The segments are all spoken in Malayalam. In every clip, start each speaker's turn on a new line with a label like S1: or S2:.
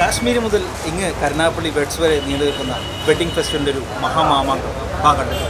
S1: കാശ്മീർ മുതൽ ഇങ്ങ് കരുനാഗപ്പള്ളി ബെഡ്സ് വരെ നീണ്ടു നിൽക്കുന്ന വെഡിങ് ഫെസ്റ്റിവലിൻ്റെ ഒരു മഹാമാമാങ്കം ആ കണ്ടിട്ട്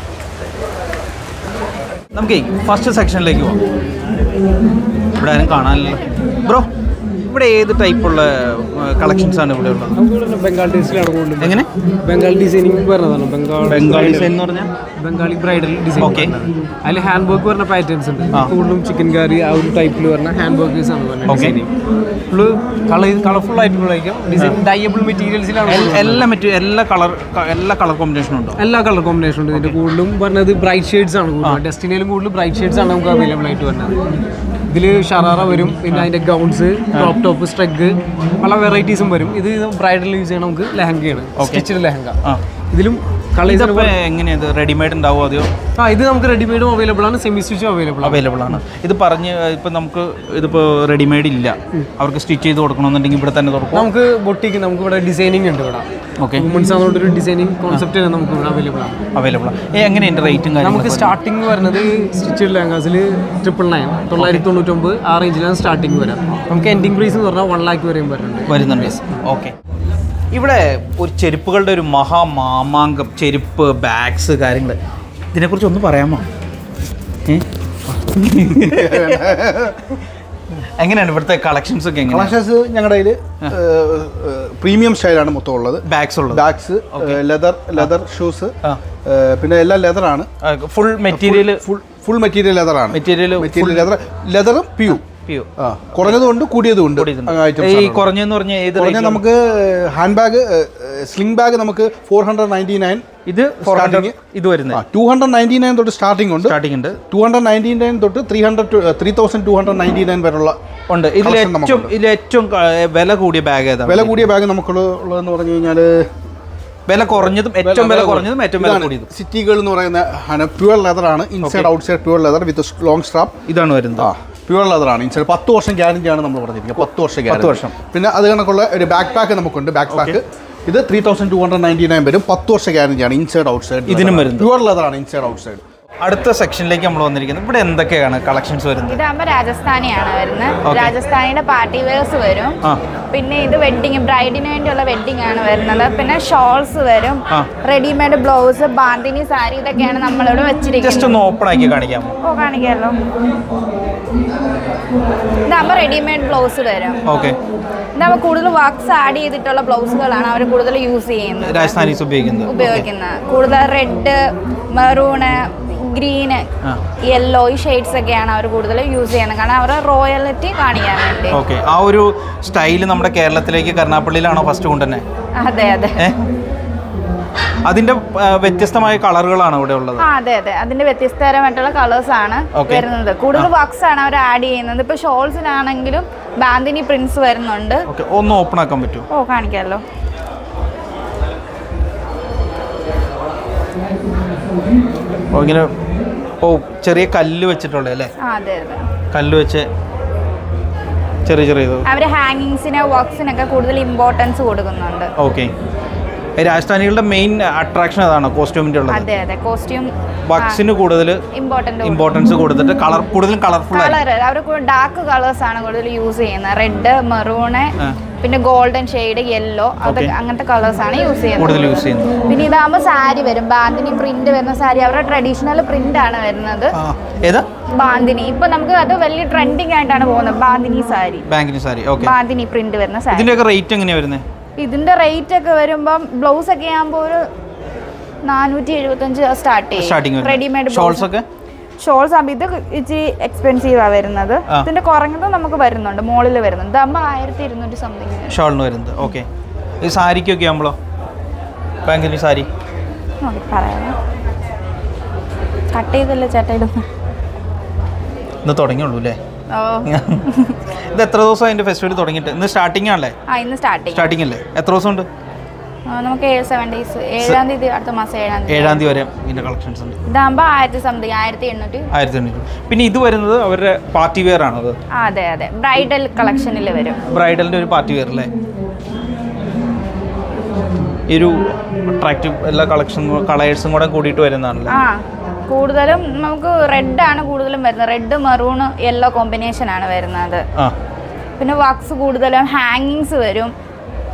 S1: നമുക്ക് ഫസ്റ്റ് സെക്ഷനിലേക്ക് പോകാം ഇവിടെ ആരും കാണാനില്ല ബ്രോ ഇവിടെ ഏത് ടൈപ്പുള്ള കളക്ഷൻസ് ആണ് ഇവിടെ ഉള്ളത്
S2: നമുക്ക് ബംഗാൾ ടേസ്റ്റിലാണ് കൂടുതൽ
S1: എങ്ങനെ
S2: ബംഗാൾ ഡിസൈനിങ് പറഞ്ഞതാണ് ബംഗാൾ
S1: ബംഗാളി ഡിസൈൻ എന്ന് പറഞ്ഞാൽ
S2: ബംഗാളി ബ്രൈഡൽ ഡിസൈൻ
S1: Okay.
S2: അതിൽ ഹാൻഡ് വർക്ക് പറഞ്ഞ പാറ്റേൺസ് ഉണ്ട്
S1: ആ.
S2: കൂടുതലും ചിക്കൻ കറി ആ ഒരു ടൈപ്പിൽ പറഞ്ഞ ഹാൻഡ് വർക്കേഴ്സ് ആണ് പറഞ്ഞ
S1: Okay.
S2: Designing full colour colourful ആയിട്ടുള്ളതായിരിക്കും ഡിസൈൻ ഡയബിൾ മെറ്റീരിയൽസിലാണ്
S1: എല്ലാ മെറ്റീരിയൽ എല്ലാ കളർ എല്ലാ കളർ കോമ്പിനേഷനും ഉണ്ടോ
S2: എല്ലാ കളർ കോമ്പിനേഷൻ ഉണ്ട് ഇതിന്റെ കൂടുതലും പറഞ്ഞത് ബ്രൈറ്റ് ഷെയ്ഡ്സ് ആണ് കൂടുതൽ ഡെസ്റ്റിനയിലും കൂടുതൽ ബ്രൈറ്റ് ഷെയ്ഡ്സ് ആണ് നമുക്ക് അവൈലബിൾ ആയിട്ട് വരുന്നത് ഇതിൽ ഷറാറ വരും പിന്നെ അതിന്റെ ഗൗൺസ് ക്രോപ്പ് ടോപ്പ് സ്ട്രഗ് പല വെറൈറ്റീസും വരും ഇത് ബ്രൈഡൽ യൂസ് ചെയ്യണം നമുക്ക് ലെഹങ്കയാണ് സ്റ്റിച്ചഡ് ലെഹങ്ക
S1: ആ
S2: ഇതിലും കളേഴ്സ്
S1: ഇതിപ്പോൾ എങ്ങനെയത് റെഡിമെയ്ഡ് ഉണ്ടാവും അതെയോ
S2: ആ ഇത് നമുക്ക് റെഡിമെയ്ഡും അവൈലബിൾ ആണ് സെമി സ്റ്റിച്ചും അവൈലബിൾ ആണ്
S1: അവൈലബിൾ ആണ് ഇത് പറഞ്ഞ് ഇപ്പം നമുക്ക് ഇതിപ്പോൾ റെഡിമെയ്ഡ് ഇല്ല അവർക്ക് സ്റ്റിച്ച് ചെയ്ത് കൊടുക്കണമെന്നുണ്ടെങ്കിൽ ഇവിടെ തന്നെ തുറക്കും
S2: നമുക്ക് ബൊട്ടിക്ക് നമുക്ക് ഇവിടെ ഡിസൈനിങ് ഉണ്ട് ഇവിടെ
S1: ഓക്കെ
S2: വുമൻസ് ആണെന്നുകൊണ്ട് ഒരു ഡിസൈനിങ് കോൺസെപ്റ്റ് നമുക്ക് ഇവിടെ അവൈലബിൾ ആണ്
S1: അവൈലബിൾ ആണ് ഏ എങ്ങനെയുണ്ട് റേറ്റും
S2: നമുക്ക്
S1: കാര്യങ്ങളൊക്കെ
S2: സ്റ്റാർട്ടിങ് വരുന്നത് സ്റ്റിച്ചഡ് ലെഹങ്കാസിൽ ട്രിപ്പിൾ നയൻ തൊള്ളായിരത്തി തൊണ്ണൂറ്റൊമ്പത് ആ റേഞ്ചിലാണ് സ്റ്റാർട്ടിങ് വരാം നമുക്ക് എൻഡിങ് പ്രൈസ് എന്ന് പറഞ്ഞാൽ വൺ ലാക്ക് വരെയും വരുന്നുണ്ട്
S1: വരുന്നുണ്ട് ഓക്കെ ഇവിടെ ഒരു ചെരുപ്പുകളുടെ ഒരു മഹാമാമാങ്കം ചെരുപ്പ് ബാഗ്സ് കാര്യങ്ങൾ ഇതിനെക്കുറിച്ച് ഒന്ന് പറയാമോ ഏ? എങ്ങനെയാണ് ഇവിടുത്തെ കളക്ഷൻസ് ഒക്കെ എങ്ങനെയാണ്
S3: കളക്ഷൻസ് ഞങ്ങളുടെ കയ്യിൽ പ്രീമിയം സ്റ്റൈലാണ് മൊത്തം ഉള്ളത്
S1: ബാഗ്സ് ഉള്ളത്
S3: ബാഗ്സ് ലെതർ ലെതർ ഷൂസ്
S1: ആ.
S3: പിന്നെ എല്ലാം ലെതറാണ്
S1: full material
S3: full full material ലെതറാണ്
S1: മെറ്റീരിയൽ
S3: മെറ്റീരിയൽ ലെതർ ലെതറും പിയു
S1: പ്യൂ
S3: ആ കുറഞ്ഞതുകൊണ്ട് കൂടിയതുകൊണ്ട്
S1: ഈ കുറഞ്ഞെന്ന് പറഞ്ഞ ഏത്
S3: കുറഞ്ഞ
S1: rate ലാണ്?
S3: നമുക്ക് ഹാൻഡ് ബാഗ് സ്ലിംഗ് ബാഗ് നമുക്ക് ഫോർ ഹൺഡ്രഡ് നയൻറ്റി നയൻ
S1: ഇത് ഫോർ ഹൺഡ്രഡ്
S3: starting-
S1: ഇത് വരുന്നത്
S3: ടു ഹൺഡ്രഡ് നയൻറ്റി നയൻ തൊട്ട് സ്റ്റാർട്ടിംഗ് ഉണ്ട്
S1: സ്റ്റാർട്ടിംഗ് ഉണ്ട്
S3: ടു ഹൺഡ്രഡ് നയൻറ്റി നയൻ തൊട്ട് three hundred three thousand two hundred ninety nine വരെയുള്ള
S1: ഉണ്ട് ഇതിൽ
S3: Collection
S1: ഏറ്റവും
S3: നമുക്കുണ്ട്.
S1: ഇതിൽ ഏറ്റവും ക- വില കൂടിയ ബാഗ് ഏതാണ്
S3: വില കൂടിയ ബാഗ് നമുക്കുള്ള ഉള്ളതെന്ന് പറഞ്ഞു കഴിഞ്ഞാൽ
S1: വില കുറഞ്ഞതും ഏറ്റവും വില കുറഞ്ഞതും ഏറ്റവും വില കൂടിയതും
S3: സിറ്റികൾ എന്ന് പറയുന്ന പ്യുവർ ലെതർ ആണ് inside outside pure leather with long strap
S1: ഇതാണ് വരുന്നത്
S3: ആ പ്യുവർ ലെതർ ആണ് ഇൻസൈഡ് പത്ത് വർഷം ഗ്യാരണ്ടി ആണ് നമ്മൾ പറഞ്ഞിരിക്കുന്നത് പത്ത് വർഷം ഗ്യാരണ്ടി
S1: വർഷം.
S3: പിന്നെ അത് കണക്കുള്ള ഒരു ബാക്ക് പാക്ക് നമുക്കുണ്ട് ബാക്ക് പാക്ക് ഇത് three thousand two hundred ninety nine വരും പത്ത് വർഷം ഗ്യാരണ്ടി ആണ് ഇൻസൈഡ് ഔട്ട് സൈഡ്
S1: ഇതിനും വരുന്നത്.
S3: പ്യുവർ ലെതർ ആണ് ഇൻസൈഡ് ഔട്ട് സൈഡ്
S1: അടുത്ത സെക്ഷനിലേക്ക് നമ്മൾ വന്നിരിക്കുന്നത് ഇവിടെ എന്തൊക്കെയാണ് കളക്ഷൻസ് വരുന്നത്
S4: ഇതാകുമ്പോൾ രാജസ്ഥാനിയാണ് വരുന്നത്
S1: Okay.
S4: രാജസ്ഥാനിയുടെ പാർട്ടി വെയർസ് വരും
S1: ആ.
S4: പിന്നെ ഇത് വെഡിങ് ബ്രൈഡിന് വേണ്ടിയുള്ള വെഡിങ് ആണ് വരുന്നത് പിന്നെ ഷോൾസ് വരും
S1: ആ.
S4: റെഡിമെയ്ഡ് ബ്ലൗസ് ബാന്തിനി സാരി ഇതൊക്കെയാണ് നമ്മളിവിടെ
S1: ജസ്റ്റ്
S4: വെച്ചിരിക്കുന്നത്
S1: ഒന്ന് ഓപ്പൺ ആക്കി കാണിക്കാമോ
S4: ഓ കാണിക്കാമല്ലോ ഇതാകുമ്പോൾ റെഡിമെയ്ഡ് ബ്ലൗസ് വരും
S1: ഓക്കെ
S4: ഇതാകുമ്പോൾ കൂടുതൽ വർക്ക്സ് ആഡ് ചെയ്തിട്ടുള്ള ബ്ലൗസുകളാണ് അവർ കൂടുതൽ യൂസ് ചെയ്യുന്നത്
S1: രാജസ്ഥാനീസ് ഉപയോഗിക്കുന്നത്
S4: ഉപയോഗിക്കുന്നത് കൂടുതൽ റെഡ് മെറൂണ് ഗ്രീന്
S1: ആ.
S4: യെല്ലോ ഈ ഷെയ്ഡ്സ് ഒക്കെയാണ് അവർ കൂടുതൽ യൂസ് ചെയ്യുന്നത് കാരണം അവരുടെ റോയലിറ്റി കാണിക്കാൻ വേണ്ടി
S1: ഓക്കെ ആ ഒരു സ്റ്റൈല് നമ്മുടെ കേരളത്തിലേക്ക് കരുനാപ്പള്ളിയിലാണോ ഫസ്റ്റ് കൊണ്ടുതന്നെ
S4: അതെ അതെ
S1: ഏ അതിന്റെ ആ, വ്യത്യസ്തമായ കളറുകളാണ് ഇവിടെ ഉള്ളത്
S4: ആ അതെ അതെ അതിന്റെ വ്യത്യസ്തതരമായിട്ടുള്ള കളേഴ്സ് ആണ്
S1: Okay.
S4: വരുന്നത് കൂടുതൽ വർക്ക്സ് ആണ് അവർ ആഡ് ചെയ്യുന്നത് ഇപ്പൊ ഷോൾസിനാണെങ്കിലും ബാന്തിനി പ്രിന്റ്സ് വരുന്നുണ്ട്
S1: ഓക്കെ ഒന്ന് ഓപ്പൺ ആക്കാൻ പറ്റുമോ
S4: ഓ കാണിക്കാമല്ലോ
S1: ഓ ഇങ്ങനെ ഓ ചെറിയ കല്ല് വെച്ചിട്ടുള്ളത് അല്ലേ
S4: ആ അതെ അതെ
S1: കല്ല് വെച്ച് ചെറിയ ചെറിയ ഇത്
S4: അവർ ഹാങ്ങിങ്സിന് വർക്ക്സിനൊക്കെ കൂടുതൽ ഇമ്പോർട്ടൻസ് കൊടുക്കുന്നുണ്ട്
S1: ഓക്കെ രാജസ്ഥാനികളുടെ മെയിൻ അട്രാക്ഷൻ അതാണ് കോസ്റ്റ്യൂമിൻ്റെ ഉള്ളത്
S4: അതെ അതെ കോസ്റ്റ്യൂം
S1: വക്സിന് കൂടുതൽ
S4: ഇമ്പോർട്ടൻ്റ്
S1: ഇമ്പോർട്ടൻസ് കൊടുത്തിട്ട് കളർ കൂടുതലും കളർഫുൾ ആയിരിക്കും
S4: കളർ അവർ ഡാർക്ക് കളേഴ്സ് ആണ് കൂടുതൽ യൂസ് ചെയ്യുന്നത് റെഡ് മെറൂണ്
S1: ആ.
S4: പിന്നെ ഗോൾഡൻ ഷെയ്ഡ് യെല്ലോ അതൊക്കെ
S1: Okay.
S4: അങ്ങനത്തെ കളേഴ്സ് ആണ് യൂസ് ചെയ്യുന്നത്
S1: കൂടുതൽ യൂസ് ചെയ്യുന്നത്
S4: പിന്നെ ഇതാകുമ്പോൾ സാരി വരും ബാന്തിനി പ്രിന്റ് വരുന്ന സാരി അവരുടെ ട്രഡീഷണൽ പ്രിന്റ് ആണ് വരുന്നത്
S1: ആ ഏതാ
S4: ബാന്തിനി ഇപ്പൊ നമുക്ക് അത് വലിയ ട്രെൻഡിങ് ആയിട്ടാണ് പോകുന്നത് ബാന്തിനി സാരി
S1: ബാങ്കിന് സാരി ഓക്കെ
S4: ബാന്തിനി പ്രിന്റ് വരുന്ന സാരി
S1: ഇതിൻ്റെയൊക്കെ റേറ്റ് എങ്ങനെയാണ് വരുന്നത്
S4: ഇതിന്റെ റേറ്റ് ഒക്കെ വരുമ്പം ബ്ലൗസ് ഒക്കെ ആകുമ്പോൾ ഒരു നാനൂറ്റി എഴുപത്തഞ്ച് സ്റ്റാർട്ട്
S1: സ്റ്റാർട്ടിങ്
S4: ചെയ്യും റെഡിമെയ്ഡ്
S1: ഷോൾസ് ഒക്കെ
S4: ഷോൾസ് ആകുമ്പോൾ ഇത് ഇച്ചിരി എക്സ്പെൻസീവ് ആ വരുന്നത്
S1: ആ.
S4: ഇതിന്റെ കുറഞ്ഞതും നമുക്ക് വരുന്നുണ്ട് മോളിൽ വരുന്നുണ്ട് ഇതാകുമ്പോൾ ആയിരത്തി ഇരുന്നൂറ്റി സംതിങ്
S1: ഷോളിന് വരുന്നത് ഓക്കെ ഈ സാരിക്കൊക്കെ ആകുമ്പോഴോ ബാങ്കിന് സാരി
S4: പറയാം കട്ട് ചെയ്തല്ലേ ചേട്ടാ ഇടുന്നു
S1: ഇന്ന് തുടങ്ങിയുള്ളൂ അല്ലേ
S4: ഓ
S1: ഇത് എത്ര ദിവസം അതിൻ്റെ ഫെസ്റ്റിവൽ തുടങ്ങിയിട്ട് ഇന്ന് സ്റ്റാർട്ടിംഗ് ആണല്ലേ
S4: ആ ഇന്ന് സ്റ്റാർട്ടിങ്
S1: സ്റ്റാർട്ടിംഗ് അല്ലേ എത്ര ദിവസം ഉണ്ട്
S4: നമുക്ക് ഏഴ് സെവൻ ഡേയ്സ് ഏഴാം തീയതി അടുത്ത മാസം ഏഴാം തീയതി
S1: ഏഴാം തീയതി വരെ ഇതിൻ്റെ കളക്ഷൻസ് ഉണ്ട്
S4: ഇതാകുമ്പോൾ ആയിരത്തി സംതിങ് ആയിരത്തി എണ്ണൂറ്റി
S1: ആയിരത്തി എണ്ണൂറ് പിന്നെ ഇത് വരുന്നത് അവരുടെ പാർട്ടി വെയർ ആണത്
S4: ആ അതെ അതെ ബ്രൈഡൽ കളക്ഷനിൽ വരും
S1: ബ്രൈഡലിൻ്റെ ഒരു പാർട്ടി വെയർ അല്ലേ ഈ ഒരു അട്രാക്റ്റീവ് എല്ലാ കളക്ഷൻ കളേഴ്സും കൂടെ കൂടിയിട്ട് വരുന്നതാണല്ലേ
S4: ആ കൂടുതലും നമുക്ക് റെഡ് ആണ് കൂടുതലും വരുന്നത് റെഡ് മെറൂൺ യെല്ലോ കോമ്പിനേഷൻ ആണ് വരുന്നത്
S1: ആ
S4: പിന്നെ വർക്ക്സ് കൂടുതലും ഹാങ്ങിങ്സ് വരും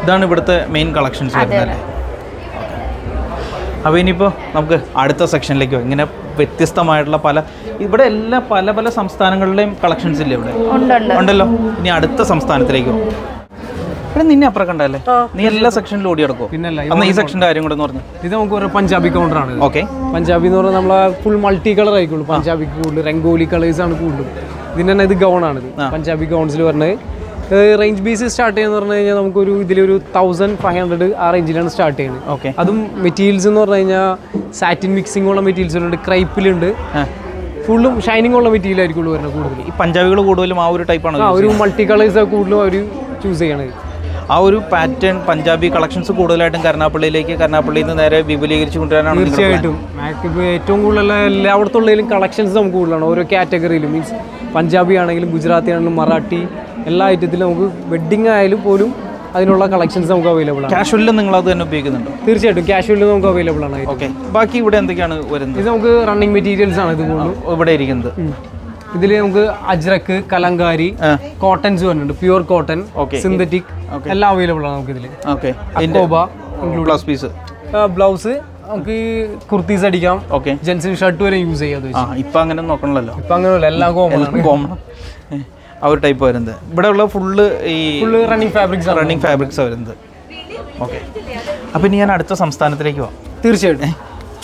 S1: ഇതാണ് ഇവിടുത്തെ മെയിൻ കളക്ഷൻസ്
S4: അതെ,
S1: വരുന്നത് അല്ലേ അപ്പോൾ ഇനിയിപ്പോൾ നമുക്ക് അടുത്ത സെക്ഷനിലേക്ക് പോകാം ഇങ്ങനെ വ്യത്യസ്തമായിട്ടുള്ള പല ഇവിടെ എല്ലാ പല പല സംസ്ഥാനങ്ങളിലെയും കളക്ഷൻസ് ഇല്ലേ ഇവിടെ
S4: ഉണ്ട് ഉണ്ട്
S1: ഉണ്ടല്ലോ ഇനി അടുത്ത സംസ്ഥാനത്തിലേക്ക് പോകും ഇവിടെ നിന്നെ അപ്പുറം കണ്ടല്ലേ നീ എല്ലാ സെക്ഷനിലും ഓടി നടക്കുമോ
S2: പിന്നല്ല
S1: അന്ന് ഈ സെക്ഷൻ്റെ കാര്യം കൂടെ എന്ന് പറഞ്ഞു
S2: ഇത് നമുക്ക് ഒരു പഞ്ചാബി കൗണ്ടറാണ്
S1: ഓക്കെ
S2: പഞ്ചാബി എന്ന് പറഞ്ഞാൽ നമ്മളെ ഫുൾ മൾട്ടി കളർ ആയിക്കോളൂ പഞ്ചാബി കൂടുതൽ രംഗോലി കളേഴ്സ് ആണ് കൂടുതലും ഇതിന് തന്നെ ഇത് ഗൗൺ ആണ് ഇത് പഞ്ചാബി ഗൗൺസിൽ പറഞ്ഞത് റേഞ്ച് ബേസ് സ്റ്റാർട്ട് ചെയ്യുന്ന പറഞ്ഞു കഴിഞ്ഞാൽ നമുക്കൊരു ഇതിലൊരു തൗസൻഡ് ഫൈവ് ഹൺഡ്രഡ് ആ റേഞ്ചിലാണ് സ്റ്റാർട്ട് ചെയ്യുന്നത്
S1: ഓക്കെ
S2: അതും മെറ്റീരിയൽസ് എന്ന് പറഞ്ഞു കഴിഞ്ഞാൽ സാറ്റിൻ മിക്സിംഗ് ഉള്ള മെറ്റീരിയൽസ് ഉണ്ട് ക്രൈപ്പിലുണ്ട് ഫുള്ളും ഷൈനിങ് ഉള്ള മെറ്റീരിയൽ ആയിരിക്കുള്ളൂ വരുന്നത് കൂടുതൽ
S1: ഈ പഞ്ചാബികൾ കൂടുതലും ആ ഒരു ടൈപ്പാണ്
S2: ആ ഒരു മൾട്ടി കളേഴ്സ് കൂടുതലും അവർ ചൂസ് ചെയ്യണത്
S1: ആ ഒരു പാറ്റേൺ പഞ്ചാബി കളക്ഷൻസ് കൂടുതലായിട്ടും കരുനാപ്പള്ളിയിലേക്ക് കരുനാപ്പള്ളിയിൽ നിന്ന് നേരെ വിപുലീകരിച്ച് കൊണ്ടുവരാനാണ് നിങ്ങളുടെ plan.
S2: തീർച്ചയായിട്ടും മാക്ക് ഇപ്പോൾ ഏറ്റവും കൂടുതൽ എല്ലായിടത്തുള്ളതിലും കളക്ഷൻസ് നമുക്ക് കൂടുതലാണ് ഓരോ കാറ്റഗറിയിലും മീൻസ് പഞ്ചാബി ആണെങ്കിലും ഗുജറാത്തി ആണെങ്കിലും മറാഠി എല്ലാ ഐറ്റത്തിലും നമുക്ക് വെഡ്ഡിങ് ആയാലും പോലും അതിനുള്ള കളക്ഷൻസ് നമുക്ക് അവൈലബിൾ ആണ്
S1: കാഷ്വലിൽ നിങ്ങൾ അത് തന്നെ ഉപയോഗിക്കുന്നുണ്ടോ
S2: തീർച്ചയായിട്ടും ക്യാഷ്വലിൽ നമുക്ക് അവൈലബിൾ ആണ്
S1: ഓക്കെ ബാക്കി ഇവിടെ എന്തൊക്കെയാണ് വരുന്നത്
S2: ഇത് നമുക്ക് റണ്ണിങ് മെറ്റീരിയൽസ് ആണ് ഇത് കൂടുതലും
S1: ഇവിടെ ഇരിക്കുന്നത്
S2: ഇതിൽ നമുക്ക് അജ്രക്ക് കലങ്കാരി
S1: ആ.
S2: കോട്ടൺസ് വരുന്നുണ്ട് പ്യുവർ കോട്ടൺ
S1: Okay.
S2: സിന്തറ്റിക് എല്ലാം അവൈലബിൾ ആണ് നമുക്ക് ഇതിൽ
S1: ഓക്കെ
S2: അക്കോബ
S1: ബ്ലൗസ് പീസ്
S2: ബ്ലൗസ് നമുക്ക് കുർത്തീസ് അടിക്കാം
S1: ഓക്കെ
S2: ജെൻസിന് ഷർട്ട് വരെ യൂസ് ചെയ്യാം അത്
S1: ആ
S2: വെച്ച്
S1: ഇപ്പം അങ്ങനെ നോക്കണമല്ലോ
S2: ഇപ്പൊ അങ്ങനെയല്ല എല്ലാം കോമൺ ആണ്
S1: കോമൺ ആ ഒരു ടൈപ്പ് വരുന്നത് ഇവിടെ ഉള്ള ഫുള്ള് ഈ
S2: ഫുള്ള് റണ്ണിങ് ഫാബ്രിക്സ് ആണ്
S1: റണ്ണിങ് ഫാബ്രിക്സ് വരുന്നത് ഓക്കെ അപ്പം ഇനി ഞാൻ അടുത്ത സംസ്ഥാനത്തിലേക്ക് പോവാം
S2: തീർച്ചയായിട്ടും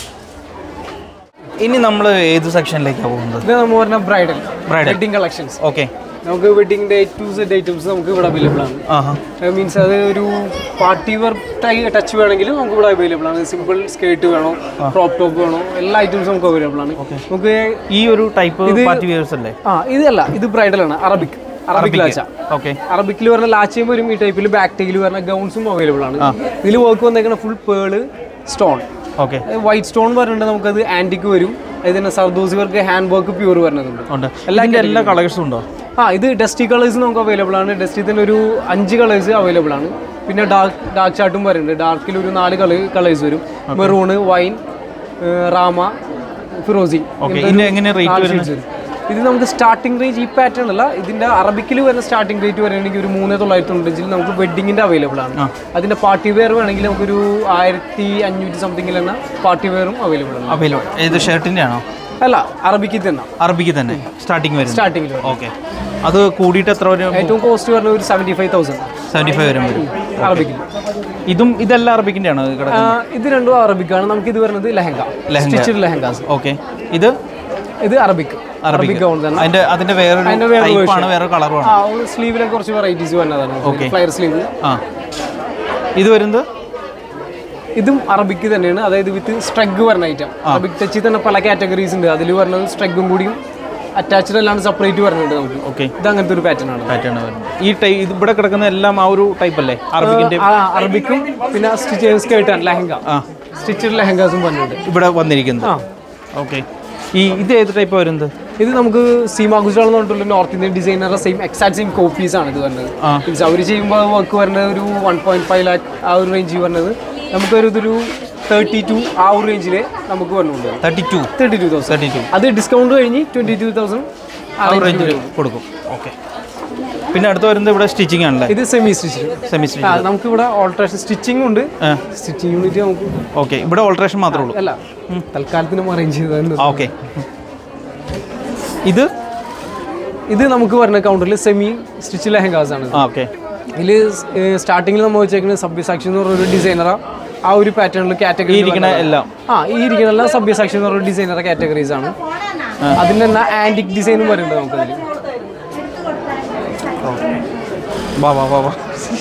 S1: ഇനി നമ്മൾ ഏത് സെക്ഷനിലേക്കാണ് പോകുന്നത്
S2: ഇത് നമ്മൾ പറഞ്ഞ bridal
S1: Bridal.
S2: Wedding collections
S1: okay
S2: നമുക്ക് വെഡിങ്ങിന്റെ എ ടു സെഡ് ഐറ്റംസ് നമുക്ക് ഇവിടെ അവൈലബിൾ ആണ്
S1: ആഹാ
S2: മീൻസ് അത് ഒരു പാർട്ടി വർ ടച്ച് വേണമെങ്കിലും നമുക്ക് ഇവിടെ അവൈലബിൾ ആണ് സിമ്പിൾ സ്കേർട്ട് വേണോ ക്രോപ്പ് ടോപ്പ് വേണോ എല്ലാ ഐറ്റംസും നമുക്ക് അവൈലബിൾ ആണ് നമുക്ക്
S1: ഈ ഒരു ടൈപ്പ് പാർട്ടി വിയേഴ്സ് അല്ലേ
S2: ആ ഇതല്ല ഇത് ബ്രൈഡൽ ആണ് അറബിക് അറബിക് ലാച്ച
S1: ഓക്കെ
S2: അറബിക്കിൽ പറഞ്ഞ ലാച്ചയും വരും ഈ ടൈപ്പിൽ ബാക്ക് ടൈൽ പറഞ്ഞ ഗൗൺസും അവൈലബിൾ ആണ് ഇതിൽ വർക്ക് വന്നേക്കുന്ന full pearl stone
S1: okay
S2: white stone പറഞ്ഞിട്ട് നമുക്കത് ആന്റിക്ക് വരും അതിന് തന്നെ zardozi work hand work pure വരുന്നതുണ്ട്
S1: ഉണ്ട് ഇതിൻ്റെ എല്ലാ കളേഴ്സും ഉണ്ടോ
S2: ആ ഇത് ഡസ്റ്റി കളേഴ്സ് നമുക്ക് അവൈലബിൾ ആണ് ഡസ്റ്റി തന്നെ ഒരു അഞ്ച് കളേഴ്സ് അവൈലബിൾ ആണ് പിന്നെ ഡാർക്ക് ഡാർക്ക് ചാർട്ടും വരുന്നുണ്ട് ഡാർക്കിൽ ഒരു നാല് കളർ കളേഴ്സ് വരും മെറൂണ് വൈൻ റാമ ഫിറോസി
S1: ഓക്കെ
S2: ഇങ്ങനത്തെ
S1: ഇതിന്
S2: ഒരു
S1: എങ്ങനെ റേറ്റ്
S2: നാല്
S1: വരുന്നത്
S2: shades വരും. ഇത് നമുക്ക് സ്റ്റാർട്ടിംഗ് റേഞ്ച് ഈ പാറ്റേൺ അല്ല ഇതിന്റെ അറബിക്കിൽ വരുന്ന സ്റ്റാർട്ടിംഗ് റേറ്റ് വരികയാണെങ്കിൽ ഒരു മൂന്ന് തൊള്ളായിരത്തി തൊണ്ണൂറ്റഞ്ചിൽ നമുക്ക് വെഡിങ്ങിന്റെ അവൈലബിൾ ആണ് അതിന്റെ പാർട്ടി വെയർ വേണമെങ്കിൽ നമുക്കൊരു ആയിരത്തി അഞ്ഞൂറ്റി സംതിങ്ങിൽ തന്നെ പാർട്ടി വെയറും അവൈലബിൾ ആണ്
S1: അവൈലബിൾ ഇത് ഷർട്ടിൻ്റെ ആണോ
S2: അല്ല അറബിക്കിൽ തന്നെ
S1: അറബിക്ക് തന്നെ സ്റ്റാർട്ടിങ് വരുന്നത്
S2: സ്റ്റാർട്ടിംഗിൽ
S1: ഓക്കെ അത് കൂടിയിട്ട് എത്ര വരും
S2: ഏറ്റവും കോസ്റ്റ് പറഞ്ഞ ഒരു seventy five thousand
S1: seventy five വരും വരും
S2: അറബിക്കിൽ
S1: ഇതും ഇതെല്ലാം അറബിക്കിൻ്റെ ആണോ ഇത്
S2: ആ, ഇത് രണ്ടും അറബിക്കാണ് നമുക്ക് ഇത് വരുന്നത് ലെഹങ്ക
S1: ലെഹങ്ക.
S2: സ്റ്റിച്ചഡ് ലെഹങ്കാസ്
S1: ഓക്കെ ഇത്
S2: ഇത് അറബിക് അറബിക് ഗൗൺ തന്നെ
S1: അതിന്റെ അതിന്റെ വേറൊരു
S2: അതിന്റെ വേറൊരു
S1: ടൈപ്പാണ് വേറെ കളറുമാണ്
S2: ആ സ്ലീവിലെ കുറച്ച് വെറൈറ്റീസ് വരുന്നതാണ് ഫ്ലയർ സ്ലീവ്
S1: ആ ഇത് വരുന്നത്
S2: ഇതും അറബിക്ക് തന്നെയാണ് അതായത് വിത്ത് സ്ട്രഗ് വരുന്ന ഐറ്റം അറബിക് ടച്ചിൽ തന്നെ പല കാറ്റഗറീസ് ഉണ്ട് അതിൽ വരുന്നത് സ്ട്രഗും കൂടിയും അറ്റാച്ച്ഡ് അല്ലാണ്ട് സെപ്പറേറ്റ് വരുന്നുണ്ട് നമുക്ക്
S1: ഓക്കെ
S2: ഇത് അങ്ങനത്തെ ഒരു പാറ്റേൺ ആണ്
S1: പാറ്റേൺ വരുന്നത് ഈ ടൈ ഇത് ഇവിടെ കിടക്കുന്ന എല്ലാം ആ ഒരു ടൈപ്പ് അല്ലേ അറബിക്കിന്റെ
S2: ആ, അറബിക്കും പിന്നെ സ്റ്റിച്ച് സ്കേർട്ട് ലെഹങ്ക
S1: ആ
S2: സ്റ്റിച്ചഡ് ലെഹങ്കാസും വരുന്നുണ്ട്
S1: ഇവിടെ വന്നിരിക്കുന്നത്
S2: ആ
S1: ഓക്കെ ഈ ഇത് ഏത് ടൈപ്പ് വരുന്നത്
S2: ഇത് നമുക്ക് സീമാ ഗുജറാൾ എന്ന് പറഞ്ഞിട്ടുള്ള നോർത്ത് ഇന്ത്യൻ ഡിസൈനറുടെ സെയിം എക്സാക്ട് സെയിം കോപ്പീസ് ആണ് ഇത് വരുന്നത്
S1: ആ.
S2: മീൻസ് അവർ ചെയ്യുമ്പോൾ വർക്ക് വരുന്നത് ഒരു വൺ പോയിന്റ് ഫൈവ് ലാക്ക് ആ ഒരു റേഞ്ചിൽ വരുന്നത് നമുക്കൊരു ഇതൊരു തേർട്ടി ടു ആ ഒരു റേഞ്ചിൽ നമുക്ക് വരുന്നുണ്ട്
S1: thirty two
S2: thirty two thousand
S1: thirty two
S2: അത് ഡിസ്കൗണ്ട് കഴിഞ്ഞ് ട്വന്റി ടു തൗസൻഡ്
S1: ആ റേഞ്ചിൽ കൊടുക്കും ഓക്കെ പിന്നെ അടുത്ത് വരുന്നത് ഇവിടെ സ്റ്റിച്ചിങ് ആണല്ലേ
S2: ഇത് സെമി സ്റ്റിച്ച്
S1: സെമി
S2: ആ
S1: സ്റ്റിച്ച്
S2: നമുക്ക് ഇവിടെ ഓൾട്രേഷൻ സ്റ്റിച്ചിങ് ഉണ്ട്
S1: ആ
S2: സ്റ്റിച്ചിങ് യൂണിറ്റ് നമുക്ക്
S1: ഓക്കെ ഇവിടെ ഓൾട്രേഷൻ മാത്രമേ ഉള്ളൂ
S2: അല്ല തൽക്കാലത്തിന് അറേഞ്ച് ചെയ്തത്
S1: ഓക്കെ ഇത്
S2: ഇത് നമുക്ക് വരുന്ന കൗണ്ടറിൽ സെമി സ്റ്റിച്ച് ലെഹങ്കാസ് ആണ്
S1: ആ ഓക്കെ
S2: ഇതിൽ സ്റ്റാർട്ടിങ്ങിൽ നമ്മൾ വെച്ചേക്കുന്നത് സബ്യസാക്ഷി എന്ന് പറഞ്ഞ ഒരു ഡിസൈനറാ ആ ഒരു പാറ്റേണിൽ കാറ്റഗറി
S1: ഇരിക്കണ എല്ലാം
S2: ആ ഈ ഇരിക്കുന്ന എല്ലാം സബ്യസാക്ഷി എന്ന് പറഞ്ഞ ഡിസൈനറുടെ കാറ്റഗറീസ് ആണ് അതിൻ്റെ തന്നെ ആന്റിക് ഡിസൈനും വരുന്നുണ്ട് നമുക്കതിൽ
S1: വാ വാ വാ വാ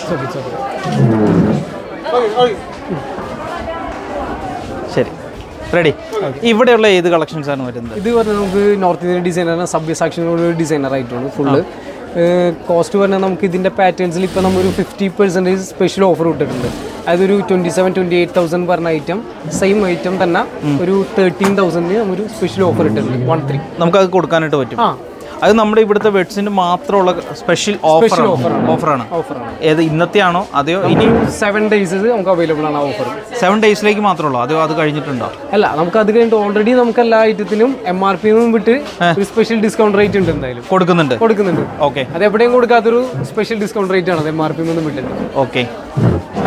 S1: ശരി റെഡി ഇവിടെയുള്ള ഏത് കളക്ഷൻസ് ആണ് വരുന്നത്
S2: ഇത് പറഞ്ഞാൽ നമുക്ക് നോർത്ത് ഇന്ത്യൻ ഡിസൈനർ സബ്യസാക്ഷി എന്ന് പറഞ്ഞ ഒരു ഡിസൈനർ ആയിട്ടാണ് ഫുള്ള് കോസ്റ്റ് പറഞ്ഞാൽ നമുക്ക് ഇതിൻ്റെ പാറ്റേൺസിൽ ഇപ്പോൾ നമ്മൾ ഒരു ഫിഫ്റ്റി പെർസെൻറ്റേജ് സ്പെഷ്യൽ ഓഫർ ഇട്ടിട്ടുണ്ട് അതായത് ഒരു twenty seven twenty eight thousand പറഞ്ഞ ഐറ്റം സെയിം ഐറ്റം തന്നെ ഒരു തേർട്ടീൻ തൗസൻഡിന് ഒരു സ്പെഷ്യൽ ഓഫർ ഇട്ടിട്ടുണ്ട് വൺ ത്രീ
S1: നമുക്കത് കൊടുക്കാനായിട്ട് പറ്റും
S2: ആ
S1: അത് നമ്മുടെ ഇവിടുത്തെ വെഡ്സിന് മാത്രമുള്ള സ്പെഷ്യൽ ഓഫർ ഓഫറാണ്
S2: ഓഫറാണ്
S1: ഏത് ഇന്നത്തെ ആണോ അതെയോ ഇനി
S2: സെവൻ ഡേയ്സ് നമുക്ക് അവൈലബിൾ ആണ് ഓഫർ
S1: സെവൻ ഡേയ്സിലേക്ക് മാത്രമുള്ളൂ അതെയോ അത് കഴിഞ്ഞിട്ടുണ്ടോ
S2: അല്ല നമുക്ക് അത് കഴിഞ്ഞിട്ട് ഓൾറെഡി നമുക്ക് എല്ലാ ഐറ്റത്തിനും എം ആർ പി വിട്ട് ഒരു സ്പെഷ്യൽ ഡിസ്കൗണ്ട് റേറ്റ് ഉണ്ട് എന്തായാലും
S1: കൊടുക്കുന്നുണ്ട്
S2: കൊടുക്കുന്നുണ്ട്
S1: ഓക്കെ
S2: അത് എവിടെയും കൊടുക്കാത്തൊരു സ്പെഷ്യൽ ഡിസ്കൗണ്ട് റേറ്റ് ആണ് എം ആർ പി ഒന്നും വിട്ടിട്ട്
S1: ഓക്കെ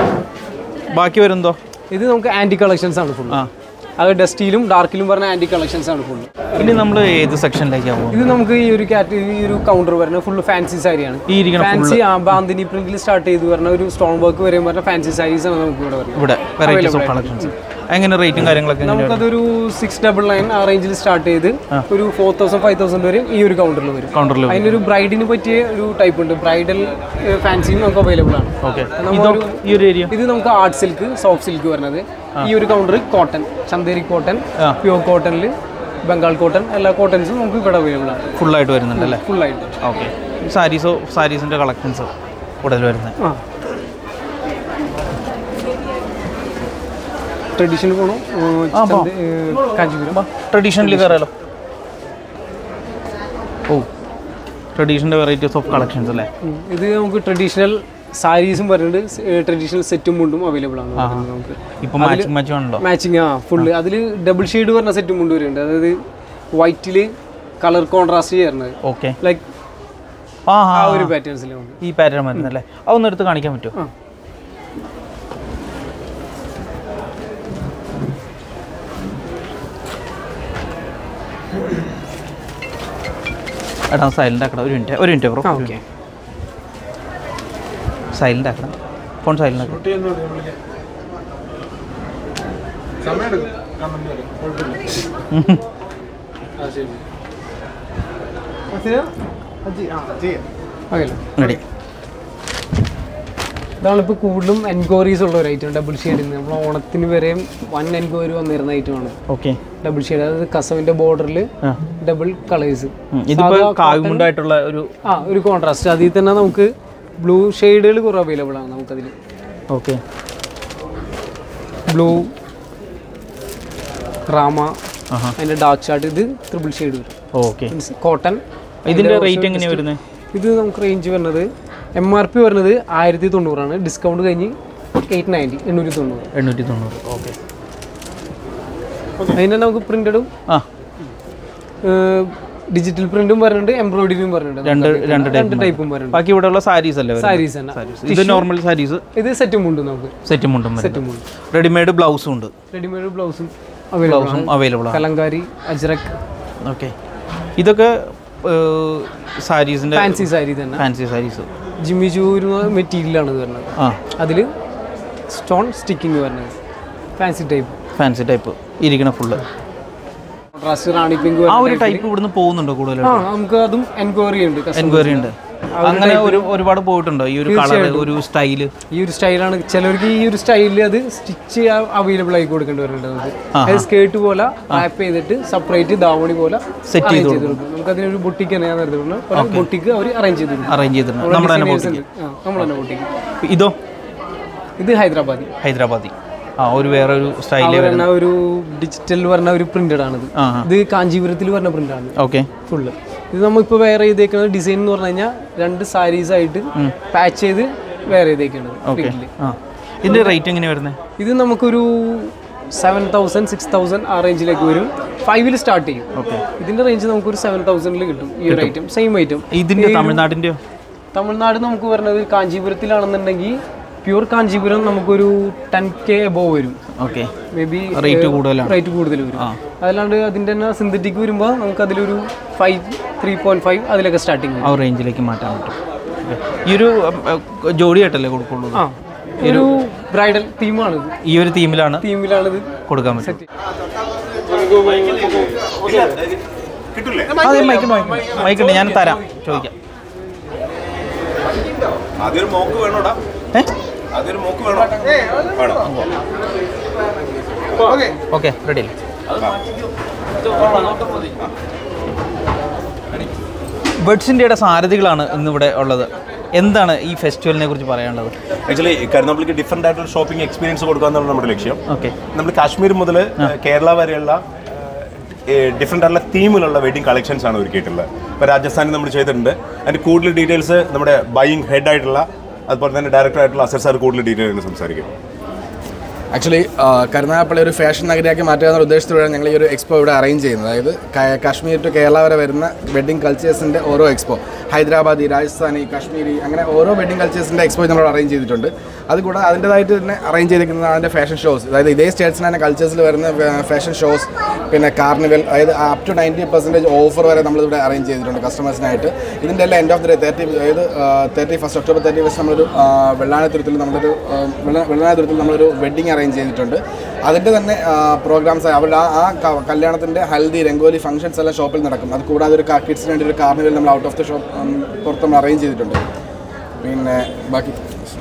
S1: ബാക്കി വരുന്നതോ
S2: ഇത് നമുക്ക് ആന്റി കളക്ഷൻസ് ആണ് ഫുൾ
S1: ആ
S2: അത് ഡസ്റ്റിലും ഡാർക്കിലും പറഞ്ഞ ആന്റി കളക്ഷൻസ് ആണ് ഫുൾ
S1: ഇനി നമ്മൾ ഏത് സെക്ഷനിലേക്കാണ് പോകുന്നത്
S2: ഇത് നമുക്ക് ഈ ഒരു കാറ്റഗറി ഈ ഒരു കൗണ്ടർ വരുന്നത് ഫുൾ ഫാൻസി സാരിയാണ്
S1: ഈ ഇരിക്കണ
S2: ഫാൻസി ആ ബാന്തിനി പ്രിന്റിൽ സ്റ്റാർട്ട് ചെയ്ത് പറഞ്ഞ ഒരു സ്റ്റോൺ വർക്ക് വരെ പറഞ്ഞ ഫാൻസി സാരീസ് ആണ് നമുക്ക് ഇവിടെ വരുന്നത്
S1: ഇവിടെ വെറൈറ്റീസ് ഓഫ് കളക്ഷൻസ് എങ്ങനെ റേറ്റും കാര്യങ്ങളൊക്കെ എങ്ങനെയാണ്
S2: നമുക്കതൊരു സിക്സ് ഡബിൾ നയൻ ആ റേഞ്ചിൽ സ്റ്റാർട്ട് ചെയ്ത് ഒരു ഫോർ തൗസൻഡ് ഫൈവ് തൗസൻഡ് വരെ ഈ ഒരു കൗണ്ടറിൽ വരും
S1: കൗണ്ടറിൽ
S2: അതിനൊരു ബ്രൈഡിന് പറ്റിയ ഒരു ടൈപ്പ് ഉണ്ട് ബ്രൈഡൽ ഫാൻസിയും നമുക്ക് അവൈലബിൾ ആണ്
S1: ഓക്കെ
S2: നമ്മൾ
S1: ഇതോ
S2: ഒരു-
S1: ഈ ഒരു ഏരിയ
S2: ഇത് നമുക്ക് ആർട്ട് സിൽക്ക് സോഫ്റ്റ് സിൽക്ക് വരുന്നത് ഈ ഒരു counter cotton Chanderi cotton pure കോട്ടണിൽ ബംഗാൾ കോട്ടൺ എല്ലാ കോട്ടൺസും നമുക്ക് ഇവിടെ അവൈലബിൾ ആണ്
S1: ഫുള്ളായിട്ട് വരുന്നുണ്ട് അല്ലേ
S2: ഫുൾ ആയിട്ട്
S1: ഓക്കെ സാരീസോ സാരീസിൻ്റെ കളക്ഷൻസ് കൂടുതൽ വരുന്നത്
S2: ആ ട്രഡീഷണൽ പോണോ കാഞ്ചീപുരം
S1: ട്രഡീഷണലി കയറാലോ ഓ ട്രഡീഷണൽ വെറൈറ്റീസ് ഓഫ് കളക്ഷൻസ് അല്ലേ
S2: ഉം. ഇത് നമുക്ക് ട്രഡീഷണൽ സാരീസും വരുന്നുണ്ട് ട്രഡീഷണൽ സെറ്റും മുണ്ടും അവൈലബിൾ ആണ് വരുന്നത് നമുക്ക്
S1: ഇപ്പം മാച്ചിങ് മാച്ചിങ് ഉണ്ടോ
S2: മാച്ചിങ് ആ ഫുള്ള് അതിൽ ഡബിൾ ഷെയ്ഡ് പറഞ്ഞ സെറ്റും മുണ്ട് വരുന്നുണ്ട് അതായത് വൈറ്റിൽ കളർ കോൺട്രാസ്റ്റ് ചെയ്യുന്നത്
S1: ഓക്കെ
S2: ലൈക്ക്
S1: ആ
S2: ആ
S1: ആ
S2: ഒരു പാറ്റേൺസിലുണ്ട്
S1: ഈ പാറ്റേൺ വരുന്നല്ലേ അതൊന്ന് എടുത്ത് കാണിക്കാൻ പറ്റുമോ
S2: ആ.
S1: എടാ സൈലൻ്റ് ആക്കണം ഒരു മിനിറ്റ് ഒരു മിനിറ്റ് ബ്രോ
S2: ആ ഓക്കെ
S1: സൈലൻ്റ് ആക്കണം ഫോൺ സൈലൻ്റ് ആക്കണം
S2: ഓക്കെ
S1: റെഡി
S2: ഇതാണ് ഇപ്പോൾ കൂടുതലും എൻക്വയറീസ് ഉള്ള ഒരു ഐറ്റം ഡബിൾ ഷെയ്ഡിൽ നമ്മൾ ഓണത്തിന് വരെയും വൺ എൻക്വയറി വന്നിരുന്ന ഐറ്റമാണ്
S1: ഓക്കെ
S2: ഡബിൾ ഷെയ്ഡ് അതായത് കസവിൻ്റെ ബോർഡറിൽ
S1: ആ
S2: ഡബിൾ കളേഴ്സ്
S1: ഇതിപ്പോൾ കാവുമുണ്ടായിട്ടുള്ള ഒരു
S2: ആ ഒരു കോൺട്രാസ്റ്റ് അതിൽ തന്നെ നമുക്ക് ബ്ലൂ ഷെയ്ഡുകൾ കുറേ അവൈലബിൾ ആണ് നമുക്കതിൽ
S1: ഓക്കെ
S2: ബ്ലൂ റാമ
S1: ആഹാ
S2: അതിൻ്റെ ഡാർക്ക് ചാർട്ട് ഇത് ത്രിബിൾ ഷെയ്ഡ് വരും
S1: ഓക്കെ
S2: മീൻസ് കോട്ടൺ
S1: ഇതിൻ്റെ റേറ്റ് എങ്ങനെയാണ് വരുന്നത്
S2: ഇത് നമുക്ക് റേഞ്ച് വരുന്നത് എം ആർ പി വരുന്നത് ആയിരത്തി തൊണ്ണൂറാണ് ഡിസ്കൗണ്ട് കഴിഞ്ഞ് എയ്റ്റ് നയൻറ്റി എണ്ണൂറ്റി തൊണ്ണൂറ്
S1: എണ്ണൂറ്റി തൊണ്ണൂറ് ഓക്കെ
S2: അതിൻ്റെ നമുക്ക് പ്രിന്റഡും
S1: ആ
S2: ഡിജിറ്റൽ പ്രിന്റും വരുന്നുണ്ട് എംബ്രോയിഡറിയും വരുന്നുണ്ട്
S1: രണ്ട് രണ്ട്
S2: രണ്ട്
S1: ടൈപ്പ്
S2: ടൈപ്പും വരുന്നുണ്ട്
S1: ബാക്കി ഇവിടെയുള്ള സാരീസ് അല്ലേ വരുന്നത്?
S2: സാരീസ് തന്നെ
S1: സാരീസ് ഇത് നോർമൽ സാരീസ്
S2: ഇത് സെറ്റും ഉണ്ട് നമുക്ക്
S1: സെറ്റും മുണ്ടും
S2: സെറ്റും ഉണ്ട്
S1: റെഡിമെയ്ഡ് ബ്ലൗസും ഉണ്ട്
S2: റെഡിമെയ്ഡ് ബ്ലൗസും അവൈലബിൾ
S1: ബ്ലൗസും
S2: ആണ്
S1: അവൈലബിൾ ആണ്
S2: കലങ്കാരി അജ്രക്
S1: ഓക്കെ ഇതൊക്കെ സാരീസിൻ്റെ
S2: ഫാൻസി സാരി തന്നെ
S1: ഫാൻസി സാരീസ്
S2: ജിമ്മി ചൂര് മെറ്റീരിയലാണ് ഇത് വരുന്നത്
S1: ആ
S2: അതിൽ സ്റ്റോൺ സ്റ്റിക്കിങ് വരുന്നത് ഫാൻസി ടൈപ്പ്
S1: ഫാൻസി ടൈപ്പ് ഇരിക്കണ ഫുള്ള്
S2: ഡ്രസ് റാണി പിങ്ക്
S1: ആ ഒരു ടൈപ്പ് ഇവിടുന്ന് പോകുന്നുണ്ടോ
S2: ആ
S1: കൂടുതലായിട്ട്
S2: നമുക്ക് അതും എൻക്വയറി ഉണ്ട് customer.
S1: എൻക്വയറി ഉണ്ട് അങ്ങനെ ഒരു ഒരുപാട് പോയിട്ടുണ്ടോ ഈ ഒരു കളർ ഒരു സ്റ്റൈല്
S2: ഈ ഒരു സ്റ്റൈലാണ് ചിലർക്ക് ഈ ഒരു സ്റ്റൈലിൽ അത് സ്റ്റിച്ച് അവൈലബിൾ ആയി കൊടുക്കേണ്ടി വരുന്നുണ്ട് നമുക്ക് അത് സ്കേർട്ട് പോലെ റാപ്പ് ചെയ്തിട്ട് സെപ്പറേറ്റ് ധാവണി പോലെ
S1: Set ചെയ്ത്
S2: arrange ചെയ്ത് കൊടുക്കും നമുക്ക് അതിനൊരു ബുട്ടിക്ക് തന്നെ ഞാൻ നേരത്തെ പറഞ്ഞു ബുട്ടിക്ക് അവർ അറേഞ്ച് ചെയ്ത് കൊടുക്കും
S1: അറേഞ്ച് ചെയ്തിട്ടുണ്ട് നമ്മുടെ തന്നെ
S2: Designers
S1: ബോട്ടിക്ക്
S2: ഉണ്ട്. ആ, നമ്മൾ തന്നെ ബുട്ടിക്ക്
S1: ഇതോ
S2: ഇത് ഹൈദരാബാദി
S1: ഹൈദരാബാദി ആ ഒരു വേറെ ഒരു സ്റ്റൈല്
S2: അവർ പറഞ്ഞ ഒരു ഡിജിറ്റൽ പറഞ്ഞ ഒരു പ്രിന്റഡ് ആണിത്
S1: ആ
S2: ഇത് കാഞ്ചീപുരത്തിൽ പറഞ്ഞ പ്രിന്റ് ആണ്
S1: ഓക്കെ
S2: ഫുള്ള് ഇത് നമ്മളിപ്പോൾ വേറെ ചെയ്തേക്കുന്ന ഡിസൈൻ എന്ന് പറഞ്ഞു കഴിഞ്ഞാൽ രണ്ട് സാരീസ് ആയിട്ട് പാച്ച് ചെയ്ത് വേറെ ചെയ്തേക്കുന്നത്
S1: ഓക്കെ ആ ഇതിൻ്റെ റേറ്റ് എങ്ങനെയാണ് വരുന്നത്
S2: ഇത് നമുക്കൊരു സെവൻ തൗസൻഡ് സിക്സ് തൗസൻഡ് ആ റേഞ്ചിലേക്ക് വരും ഫൈവിൽ സ്റ്റാർട്ട് ചെയ്യും
S1: ഓക്കെ
S2: ഇതിന്റെ റേഞ്ച് നമുക്കൊരു സെവൻ തൗസൻഡിൽ കിട്ടും ഈ ഒരു ഐറ്റം സെയിം ഐറ്റം
S1: ഇതിൻ്റെ തമിഴ്നാടിൻ്റെയോ
S2: തമിഴ്നാട് നമുക്ക് വരുന്നത് കാഞ്ചീപുരത്തിലാണെന്നുണ്ടെങ്കിൽ പ്യൂർ കാഞ്ചീപുരം നമുക്കൊരു ടെൻ കെ എബോവ് വരും
S1: ഓക്കെ
S2: മേ ബി
S1: റേറ്റ് കൂടുതലാണ്
S2: റേറ്റ് കൂടുതൽ വരും അതല്ലാണ്ട് അതിൻ്റെ തന്നെ സിന്തറ്റിക് വരുമ്പോൾ നമുക്ക് അതിലൊരു ഫൈവ് ത്രീ പോയിന്റ് ഫൈവ് അതിലൊക്കെ സ്റ്റാർട്ടിങ്
S1: ആ റേഞ്ചിലേക്ക് മാറ്റാൻ പറ്റും Okay. ഈ ഒരു ഉം, ഉം, ജോഡിയായിട്ടല്ലേ കൊടുക്കുള്ളൂ ഇത്?
S2: ആ ഒരു ബ്രൈഡൽ തീമാണ് ഇത്
S1: ഈ ഒരു തീമിലാണ്
S2: തീമിലാണ് ഇത്
S1: കൊടുക്കാൻ പറ്റും അതെ മൈക്കുണ്ട് മൈക്കുണ്ട് മൈക്കുണ്ട് ഞാൻ തരാം ചോദിക്കാം
S5: ആദ്യം മോക്ക് വേണോടാ
S1: ഏ
S5: ആദ്യം മോക്ക് വേണോ വേണോ
S1: ഓക്കെ റെഡി ബഡ്സിൻ്റെ സാരഥികളാണ് ഇന്നിവിടെ ഉള്ളത് എന്താണ് ഈ ഫെസ്റ്റിവലിനെ കുറിച്ച് പറയാനുള്ളത്
S5: ആക്ച്വലി കരുനാപ്പിളിക്ക് ഡിഫറെൻ്റ് ആയിട്ടുള്ള ഷോപ്പിംഗ് എക്സ്പീരിയൻസ് കൊടുക്കുക എന്നുള്ള നമ്മുടെ ലക്ഷ്യം
S1: ഓക്കെ
S5: നമ്മൾ കാശ്മീർ മുതൽ കേരള വരെയുള്ള ഡിഫറെൻ്റ് ആയിട്ടുള്ള തീമിലുള്ള വെഡിങ് കളക്ഷൻസ് ആണ് ഒരുക്കിയിട്ടുള്ളത് ഇപ്പോൾ രാജസ്ഥാനിൽ നമ്മൾ ചെയ്തിട്ടുണ്ട് അതിൻ്റെ കൂടുതൽ ഡീറ്റെയിൽസ് നമ്മുടെ ബൈയിങ് ഹെഡ് ആയിട്ടുള്ള അതുപോലെ തന്നെ ഡയറക്ടർ ആയിട്ടുള്ള അസർ സാർ കൂടുതൽ ഡീറ്റെയിൽ ആയിട്ട് സംസാരിക്കും
S6: ആക്ച്വലി കരുനാഗപ്പള്ളി ഒരു ഫാഷൻ നഗരിയാക്കി മാറ്റുക എന്ന ഉദ്ദേശത്തോടെയാണ് ഞങ്ങൾ ഈ ഒരു എക്സ്പോ ഇവിടെ അറേഞ്ച് ചെയ്യുന്നത് അതായത് ക- കാശ്മീർ ടു കേരള വരെ വരുന്ന വെഡ്ഡിംഗ് കൾച്ചേഴ്സിൻ്റെ ഓരോ എക്സ്പോ ഹൈദരാബാദി രാജസ്ഥാനി കാശ്മീരി അങ്ങനെ ഓരോ വെഡ്ഡിംഗ് കൾച്ചേഴ്സിൻ്റെ എക്സ്പോ നമ്മൾ അറേഞ്ച് ചെയ്തിട്ടുണ്ട് അതുകൂടാതെ അതിൻ്റെതായിട്ട് തന്നെ അറേഞ്ച് ചെയ്തിരിക്കുന്നത് അതിൻ്റെ ഫാഷൻ ഷോസ് അതായത് ഇതേ സ്റ്റേറ്റ്സിന് തന്നെ കൾച്ചേഴ്സിൽ വരുന്ന ഫാഷൻ ഷോസ് പിന്നെ കാർണിവൽ അതായത് up to ninety percentage offer വരെ നമ്മളിവിടെ അറേഞ്ച് ചെയ്തിട്ടുണ്ട് കസ്റ്റമേഴ്സിനായിട്ട് ഇതിൻ്റെ എല്ലാം end of the day thirty അതായത് thirty first October thirty first നമ്മളൊരു ആ, വെള്ളാനത്തുരത്തിൽ നമ്മളൊരു ആ, വെള്ള- വെള്ളാനത്തുരത്തിൽ നമ്മളൊരു വെഡ്ഡിങ് അറേഞ്ച് ചെയ്തിട്ടുണ്ട് അതിൻ്റെ തന്നെ പ്രോഗ്രാംസ് അവരുടെ ആ ആ ക- കല്യാണത്തിൻ്റെ ഹൽദി രംഗോലി ഫംഗ്ഷൻസ് എല്ലാം ഷോപ്പിൽ നടക്കും അത് കൂടാതെ ഒരു കിഡ്സിന് വേണ്ടി ഒരു കാർണിവൽ നമ്മൾ ഔട്ട് ഓഫ് ദ ഷോപ്പ് പുറത്ത് നമ്മൾ അറേഞ്ച് ചെയ്തിട്ടുണ്ട് പിന്നെ ബാക്കി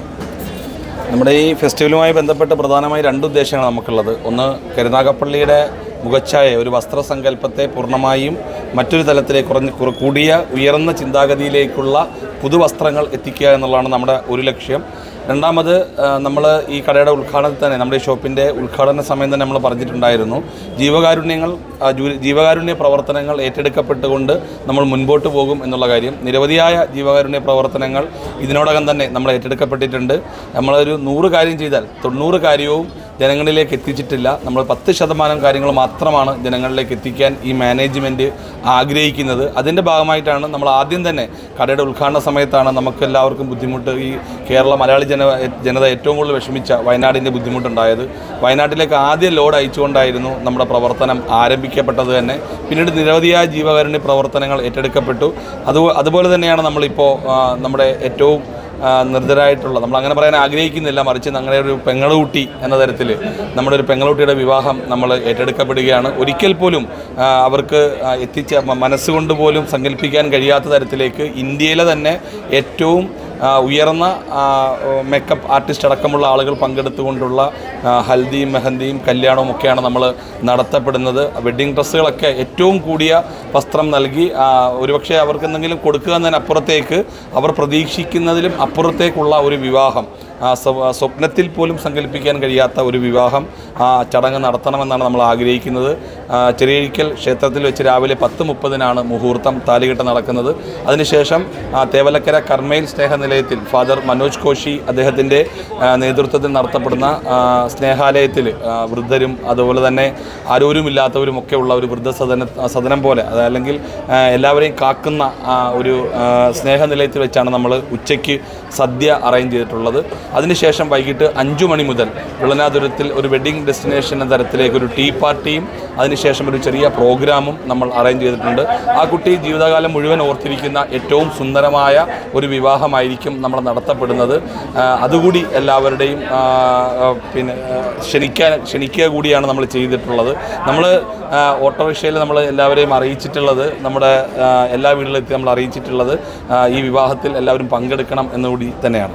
S7: നമ്മുടെ ഈ ഫെസ്റ്റിവലുമായി ബന്ധപ്പെട്ട് പ്രധാനമായി രണ്ട് ഉദ്ദേശങ്ങളാണ് നമുക്കുള്ളത് ഒന്ന് കരുനാഗപ്പള്ളിയുടെ മുഖച്ഛായ ഒരു വസ്ത്രസങ്കല്പത്തെ പൂർണ്ണമായും മറ്റൊരു തലത്തിലേക്ക് കുറഞ്ഞ് കുറ- കൂടിയ ഉയർന്ന ചിന്താഗതിയിലേക്കുള്ള പുതുവസ്ത്രങ്ങൾ എത്തിക്കുക എന്നുള്ളതാണ് നമ്മുടെ ഒരു ലക്ഷ്യം രണ്ടാമത് നമ്മൾ ഈ കടയുടെ ഉദ്ഘാടനത്തിൽ തന്നെ നമ്മുടെ ഈ ഷോപ്പിൻ്റെ ഉദ്ഘാടന സമയം തന്നെ നമ്മൾ പറഞ്ഞിട്ടുണ്ടായിരുന്നു ജീവകാരുണ്യങ്ങൾ ആ, ജൂ- ജീവകാരുണ്യ പ്രവർത്തനങ്ങൾ ഏറ്റെടുക്കപ്പെട്ടുകൊണ്ട് നമ്മൾ മുൻപോട്ട് പോകും എന്നുള്ള കാര്യം നിരവധിയായ ജീവകാരുണ്യ പ്രവർത്തനങ്ങൾ ഇതിനോടകം തന്നെ നമ്മൾ ഏറ്റെടുക്കപ്പെട്ടിട്ടുണ്ട് നമ്മളൊരു നൂറ് കാര്യം ചെയ്താൽ തൊണ്ണൂറ് കാര്യവും ജനങ്ങളിലേക്ക് എത്തിച്ചിട്ടില്ല നമ്മൾ പത്ത് ശതമാനം കാര്യങ്ങൾ മാത്രമാണ് ജനങ്ങളിലേക്ക് എത്തിക്കാൻ ഈ മാനേജ്മെൻറ്റ് ആഗ്രഹിക്കുന്നത് അതിൻ്റെ ഭാഗമായിട്ടാണ് നമ്മൾ ആദ്യം തന്നെ കടയുടെ ഉദ്ഘാടന സമയത്താണ് നമുക്ക് എല്ലാവർക്കും ബുദ്ധിമുട്ട് ഈ കേരള മലയാളി ജന ജനത ഏറ്റവും കൂടുതൽ വിഷമിച്ച വയനാടിൻ്റെ ബുദ്ധിമുട്ടുണ്ടായത് വയനാട്ടിലേക്ക് ആദ്യം ലോഡ് അയച്ചുകൊണ്ടായിരുന്നു നമ്മുടെ പ്രവർത്തനം ആരംഭിക്കപ്പെട്ടത് തന്നെ പിന്നീട് നിരവധിയായ ജീവകാരുണ്യ പ്രവർത്തനങ്ങൾ ഏറ്റെടുക്കപ്പെട്ടു അത് അതുപോലെ തന്നെയാണ് നമ്മളിപ്പോൾ ആ, നമ്മുടെ ഏറ്റവും ആ, നിർജ്ജരായിട്ടുള്ള നമ്മൾ അങ്ങനെ പറയാൻ ആഗ്രഹിക്കുന്നില്ല മറിച്ച് ഞങ്ങളുടെ ഒരു പെങ്ങളുട്ടി എന്ന തരത്തിൽ നമ്മുടെ ഒരു പെങ്ങളുട്ടിയുടെ വിവാഹം നമ്മൾ ഏറ്റെടുക്കപ്പെടുകയാണ് ഒരിക്കൽ പോലും ആ, അവർക്ക് ആ, എത്തിച്ച മ- മനസ്സുകൊണ്ട് പോലും സങ്കല്പിക്കാൻ കഴിയാത്ത തരത്തിലേക്ക് ഇന്ത്യയിലെ തന്നെ ഏറ്റവും ആ, ഉയർന്ന മേക്കപ്പ് ആർട്ടിസ്റ്റ് അടക്കമുള്ള ആളുകൾ പങ്കെടുത്തുകൊണ്ടുള്ള ആ, ഹൽദിയും മെഹന്തിയും കല്യാണവും ഒക്കെയാണ് നമ്മൾ നടത്തപ്പെടുന്നത് വെഡ്ഡിങ് ഡ്രസ്സുകളൊക്കെ ഏറ്റവും കൂടിയ വസ്ത്രം നൽകി ആ, ഒരുപക്ഷെ അവർക്ക് എന്തെങ്കിലും കൊടുക്കുക എന്നതിനപ്പുറത്തേക്ക് അവർ പ്രതീക്ഷിക്കുന്നതിലും അപ്പുറത്തേക്കുള്ള ഒരു വിവാഹം ആ, സ്വ- സ്വപ്നത്തിൽ പോലും സങ്കല്പിക്കാൻ കഴിയാത്ത ഒരു വിവാഹം ആ ചടങ്ങ് നടത്തണമെന്നാണ് നമ്മൾ ആഗ്രഹിക്കുന്നത് ആ, ചെറിയഴിക്കൽ ക്ഷേത്രത്തിൽ വെച്ച് രാവിലെ പത്ത് മുപ്പതിനാണ് മുഹൂർത്തം താലികെട്ട് നടക്കുന്നത് അതിനുശേഷം ആ, തേവലക്കര കർമ്മയിൽ സ്നേഹനിലയത്തിൽ ഫാദർ മനോജ് കോശി അദ്ദേഹത്തിൻ്റെ ആ, നേതൃത്വത്തിൽ നടത്തപ്പെടുന്ന ആ, സ്നേഹാലയത്തിൽ ആ, വൃദ്ധരും അതുപോലെ തന്നെ ആരോരുമില്ലാത്തവരും ഒക്കെ ഉള്ള ഒരു വൃദ്ധസദന സദനം പോലെ അത് അല്ലെങ്കിൽ ആ, എല്ലാവരെയും കാക്കുന്ന ആ, ഒരു ആ, സ്നേഹനിലയത്തിൽ വെച്ചാണ് നമ്മൾ ഉച്ചയ്ക്ക് സദ്യ അറേഞ്ച് ചെയ്തിട്ടുള്ളത് അതിനുശേഷം വൈകിട്ട് അഞ്ചു മണി മുതൽ വിളനാതുരത്തിൽ ഒരു വെഡ്ഡിംഗ് ഡെസ്റ്റിനേഷൻ എന്ന തരത്തിലേക്ക് ഒരു ടീ പാർട്ടിയും അതിനുശേഷം ഒരു ചെറിയ പ്രോഗ്രാമും നമ്മൾ അറേഞ്ച് ചെയ്തിട്ടുണ്ട് ആ കുട്ടി ജീവിതകാലം മുഴുവൻ ഓർത്തിരിക്കുന്ന ഏറ്റവും സുന്ദരമായ ഒരു വിവാഹമായിരിക്കും നമ്മൾ നടത്തപ്പെടുന്നത് ആ, അതുകൂടി എല്ലാവരുടെയും ആ, ആ, പിന്നെ ആ, ക്ഷണിക്കാൻ ക്ഷണിക്കുക കൂടിയാണ് നമ്മൾ ചെയ്തിട്ടുള്ളത് നമ്മൾ ഓട്ടോറിക്ഷയിൽ നമ്മൾ എല്ലാവരെയും അറിയിച്ചിട്ടുള്ളത് നമ്മുടെ ആ, എല്ലാ വീടുകളിലെത്തി നമ്മൾ അറിയിച്ചിട്ടുള്ളത് ആ, ഈ വിവാഹത്തിൽ എല്ലാവരും പങ്കെടുക്കണം എന്നുകൂടി തന്നെയാണ്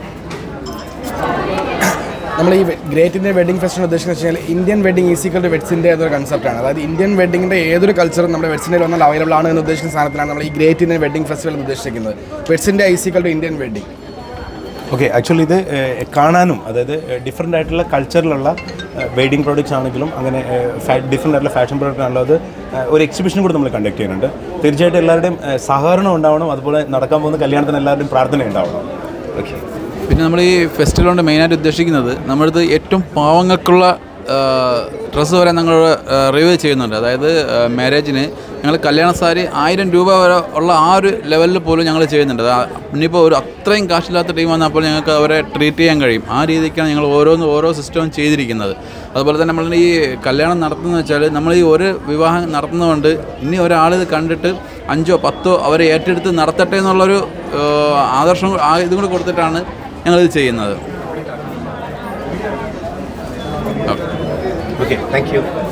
S6: നമ്മൾ ഈ ഗ്രേറ്റ് ഇന്ത്യൻ വെഡിങ് ഫെസ്റ്റിവൽ ഉദ്ദേശിക്കുന്നത് വെച്ച് കഴിഞ്ഞാൽ ഇന്ത്യൻ വെഡിങ് ഈസിക്കൽ ടു വെഡ്സിൻ്റെ എന്നൊരു കൺസെപ്റ്റാണ് അതായത് ഇന്ത്യൻ വെഡിങ്ങിൻ്റെ ഏതൊരു കൾച്ചറും നമ്മുടെ വെഡ്സിൻ്റെ വന്നാൽ അവൈലബിൾ ആണ് എന്ന് ഉദ്ദേശിക്കുന്ന സാധനത്തിലാണ് നമ്മൾ ഈ ഗ്രേറ്റ് ഇന്ത്യൻ വെഡിങ് ഫെസ്റ്റിവൽ എന്ന് ഉദ്ദേശിക്കുന്നത് വെഡ്സിൻ്റെ ഈസിക്കൽ ടു ഇന്ത്യൻ വെഡിങ്
S5: ഓക്കെ ആക്ച്വലി ഇത് ഏഹ്, കാണാനും അതായത് ഡിഫറെൻ്റ് ആയിട്ടുള്ള കൾച്ചറിലുള്ള വെഡിങ് പ്രോഡക്റ്റ്സ് ആണെങ്കിലും അങ്ങനെ ഡിഫറെൻ്റ് ആയിട്ടുള്ള ഫാഷൻ പ്രോഡക്റ്റ് ആണല്ലോ അത് ഏഹ്, ഒരു എക്സിബിഷൻ കൂടി നമ്മൾ കണ്ടക്ട് ചെയ്യുന്നുണ്ട് തീർച്ചയായിട്ടും എല്ലാവരുടെയും ഏഹ്, സഹകരണം ഉണ്ടാവണം അതുപോലെ നടക്കാൻ പോകുന്ന കല്യാണത്തിന് എല്ലാവരുടെയും പ്രാർത്ഥന ഉണ്ടാവണം ഓക്കെ
S8: പിന്നെ നമ്മൾ ഈ ഫെസ്റ്റിവൽ കൊണ്ട് മെയിനായിട്ട് ഉദ്ദേശിക്കുന്നത് നമ്മളത് ഏറ്റവും പാവങ്ങൾക്കുള്ള ഡ്രസ്സ് വരെ ഞങ്ങൾ റിവ്യൂ ചെയ്യുന്നുണ്ട് അതായത് മാരേജിന് ഞങ്ങൾ കല്യാണ സാരി ആയിരം രൂപ വരെ ഉള്ള ആ ഒരു ലെവലിൽ പോലും ഞങ്ങൾ ചെയ്യുന്നുണ്ട് അത് ഇനിയിപ്പോൾ ഒരു അത്രയും കാശില്ലാത്ത ടീം വന്നപ്പോൾ ഞങ്ങൾക്ക് അവരെ ട്രീറ്റ് ചെയ്യാൻ കഴിയും ആ രീതിക്കാണ് ഞങ്ങൾ ഓരോന്ന് ഓരോ സിസ്റ്റവും ചെയ്തിരിക്കുന്നത് അതുപോലെ തന്നെ നമ്മൾ ഈ കല്യാണം നടത്തുന്നത് വെച്ചാൽ നമ്മൾ ഈ ഒരു വിവാഹം നടത്തുന്നതുകൊണ്ട് ഇനി ഒരാൾ ഇത് കണ്ടിട്ട് അഞ്ചോ പത്തോ അവരെ ഏറ്റെടുത്ത് നടത്തട്ടെ എന്നുള്ളൊരു ഏഹ്, ആദർശം ആ ഇതും കൂടി കൊടുത്തിട്ടാണ് ഞങ്ങളിത് ചെയ്യുന്നത്
S5: ഓക്കെ താങ്ക് യു